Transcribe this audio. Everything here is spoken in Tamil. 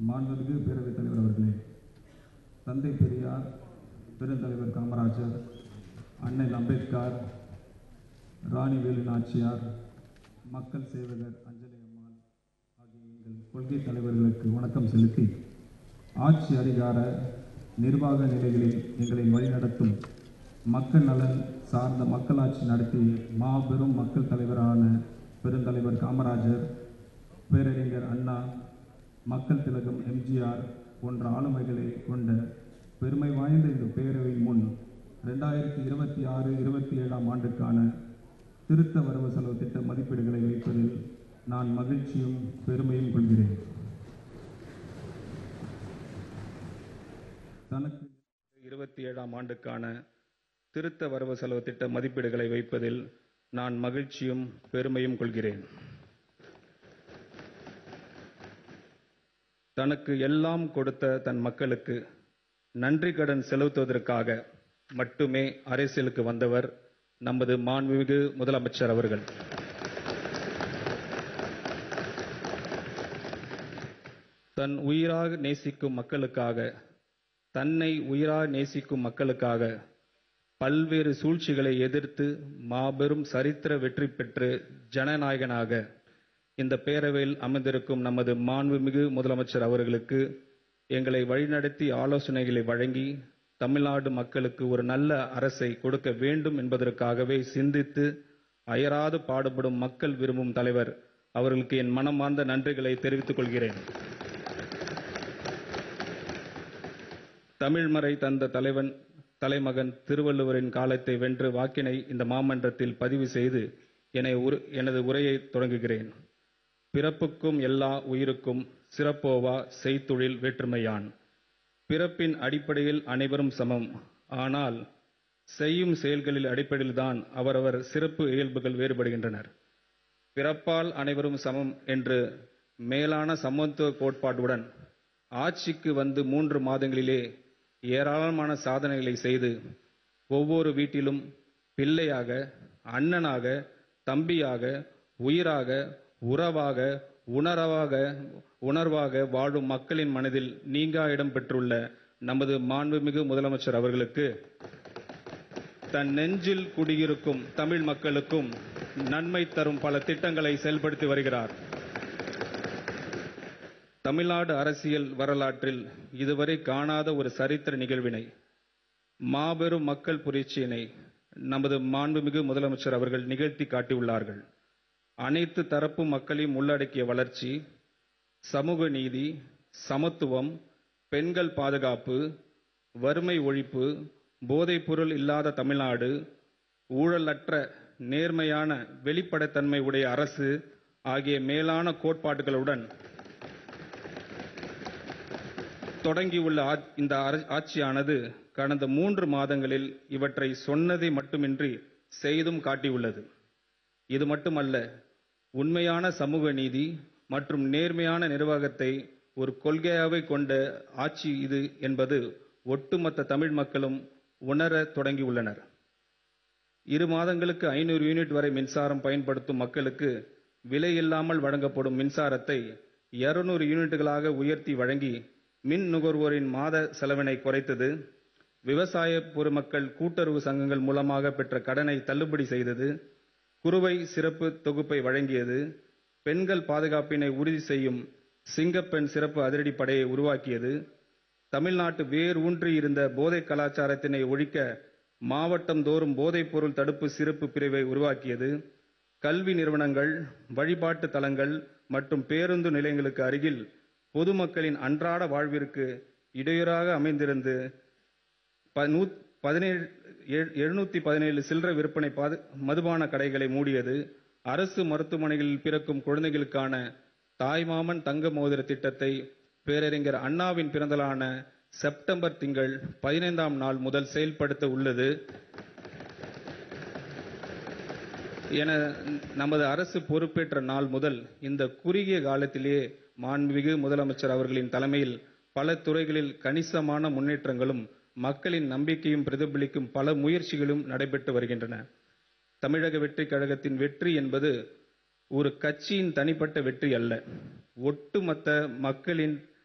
மாண்புமிகு பேரவைத் தலைவர் அவர்களே தந்தை பெரியார் பெருந்தலைவர் காமராஜர் அண்ணல் அம்பேத்கர் ராணி வேலு நாச்சியார் மக்கள் சேவகர் அஞ்சலி அம்மாள் ஆகிய எங்கள் கொள்கை தலைவர்களுக்கு வணக்கம் செலுத்தி ஆட்சி அதிகார நிர்வாக நிலைகளில் எங்களை வழிநடத்தும் மக்கள் நலன் சார்ந்த மக்களாட்சி நடத்தி மாபெரும் மக்கள் தலைவரான பெருந்தலைவர் காமராஜர் பேரறிஞர் அண்ணா மக்கள் திலகம் எம்ஜிஆர் போன்ற ஆளுமைகளை கொண்ட பெருமை வாய்ந்த இந்த பேரவையின் முன் ரெண்டாயிரத்தி இருபத்தி ஆறு இருபத்தி ஏழாம் ஆண்டுக்கான திருத்த வரவு செலவு திட்ட மதிப்பீடுகளை வைப்பதில் நான் மகிழ்ச்சியும் பெருமையும் கொள்கிறேன் தனக்கு இருபத்தி ஏழாம் ஆண்டுக்கான திருத்த வரவு செலவு திட்ட மதிப்பீடுகளை வைப்பதில் நான் மகிழ்ச்சியும் பெருமையும் கொள்கிறேன் தனக்கு எல்லாம் கொடுத்த தன் மக்களுக்கு நன்றி கடன் செலுத்துவதற்காக மட்டுமே அரசியலுக்கு வந்தவர் நமது மாண்புமிகு முதலமைச்சர் அவர்கள் தன் உயிராக நேசிக்கும் மக்களுக்காக தன்னை உயிராக நேசிக்கும் மக்களுக்காக பல்வேறு சூழ்ச்சிகளை எதிர்த்து மாபெரும் சரித்திர வெற்றி பெற்று ஜனநாயகனாக இந்த பேரவையில் அமர்ந்திருக்கும் நமது மாண்புமிகு முதலமைச்சர் அவர்களுக்கு எங்களை வழிநடத்தி ஆலோசனைகளை வழங்கி தமிழ்நாடு மக்களுக்கு ஒரு நல்ல அரசை கொடுக்க வேண்டும் என்பதற்காகவே சிந்தித்து அயராது பாடுபடும் மக்கள் விரும்பும் தலைவர் அவர்களுக்கு என் மனமார்ந்த நன்றிகளை தெரிவித்துக் கொள்கிறேன் தமிழ்மறை தந்த தலைவன் தலைமகன் திருவள்ளுவரின் காலத்தை வென்று வாக்கினை இந்த மாமன்றத்தில் பதிவு செய்து என உரு- எனது உரையை தொடங்குகிறேன் பிறப்புக்கும் எல்லா உயிருக்கும் சிறப்போவா செய்தொழில் வேற்றுமையான் பிறப்பின் அடிப்படையில் அனைவரும் சமம் ஆனால் செய்யும் செயல்களில் அடிப்படையில்தான் அவரவர் சிறப்பு இயல்புகள் வேறுபடுகின்றனர் பிறப்பால் அனைவரும் சமம் என்று மேலான சமத்துவ கோட்பாட்டுடன் ஆட்சிக்கு வந்து மூன்று மாதங்களிலே ஏராளமான சாதனைகளை செய்து ஒவ்வொரு வீட்டிலும் பிள்ளையாக அண்ணனாக தம்பியாக உயிராக உறவாக உணர்வாக உணர்வாக வாழும் மக்களின் மனதில் நீங்கா இடம் பெற்றுள்ள நமது மாண்புமிகு முதலமைச்சர் அவர்களுக்கு தன் நெஞ்சில் குடியிருக்கும் தமிழ் மக்களுக்கும் நன்மை தரும் பல திட்டங்களை செயல்படுத்தி வருகிறார் தமிழ்நாடு அரசியல் வரலாற்றில் இதுவரை காணாத ஒரு சரித்திர நிகழ்வினை மாபெரும் மக்கள் புரட்சியினை நமது மாண்புமிகு முதலமைச்சர் அவர்கள் நிகழ்த்தி காட்டியுள்ளார்கள் அனைத்து தரப்பு மக்களையும் உள்ளடக்கிய வளர்ச்சி சமூக நீதி சமத்துவம் பெண்கள் பாதுகாப்பு வறுமை ஒழிப்பு போதைப்பொருள் இல்லாத தமிழ்நாடு ஊழலற்ற நேர்மையான வெளிப்படைத்தன்மை உடைய அரசு ஆகிய மேலான கோட்பாடுகளுடன் தொடங்கியுள்ள ஆ- இந்த அர- ஆட்சியானது கடந்த மூன்று மாதங்களில் இவற்றை சொன்னதை மட்டுமின்றி செய்தும் காட்டியுள்ளது இது மட்டுமல்ல உண்மையான சமூக நீதி மற்றும் நேர்மையான நிர்வாகத்தை ஒரு கொள்கையாகவே கொண்ட ஆட்சி இது என்பது ஒட்டுமொத்த தமிழ் மக்களும் உணர தொடங்கியுள்ளனர் இரு மாதங்களுக்கு ஐநூறு யூனிட் வரை மின்சாரம் பயன்படுத்தும் மக்களுக்கு விலை இல்லாமல் வழங்கப்படும் மின்சாரத்தை 200 யூனிட்டுகளாக உயர்த்தி வழங்கி மின் நுகர்வோரின் மாத செலவினை குறைத்தது விவசாய பொதுமக்கள் கூட்டுறவு சங்கங்கள் மூலமாக பெற்ற கடனை தள்ளுபடி செய்தது குறுவை சிறப்பு தொகுப்பை வழங்கியது பெண்கள் பாதுகாப்பினை உறுதி செய்யும் சிங்கப்பெண் சிறப்பு அதிரடிப்படையை உருவாக்கியது தமிழ்நாட்டு வேர் ஊன்றி இருந்த போதை கலாச்சாரத்தினை ஒழிக்க மாவட்டம் தோறும் போதைப் பொருள் தடுப்பு சிறப்பு பிரிவை உருவாக்கியது கல்வி நிறுவனங்கள் வழிபாட்டு தலங்கள் மற்றும் பேருந்து நிலையங்களுக்கு அருகில் பொதுமக்களின் அன்றாட வாழ்விற்கு இடையூறாக அமைந்திருந்து ப- நூத்- பதினேழு எழு- எழுநூத்தி பதினேழு சில்லறை விற்பனை பாது- மதுபான கடைகளை மூடியது அரசு மருத்துவமனைகளில் பிறக்கும் குழந்தைகளுக்கான தாய்மாமன் தங்க மோதிர திட்டத்தை பேரறிஞர் அண்ணாவின் பிறந்தலான செப்டம்பர் திங்கள் பதினைந்தாம் நாள் முதல் செயல்படுத்த உள்ளது என நமது அரசு பொறுப்பேற்ற நாள் முதல் இந்த குறுகிய காலத்திலேயே மாண்புமிகு முதலமைச்சர் அவர்களின் தலைமையில் பல துறைகளில் கணிசமான முன்னேற்றங்களும் மக்களின் நம்பிக்கையும் பிரதிபலிக்கும் பல முயற்சிகளும் நடைபெற்று வருகின்றன தமிழக வெற்றி கழகத்தின் வெற்றி என்பது ஒரு கட்சியின் தனிப்பட்ட வெற்றி அல்ல ஒட்டுமொத்த மக்களின்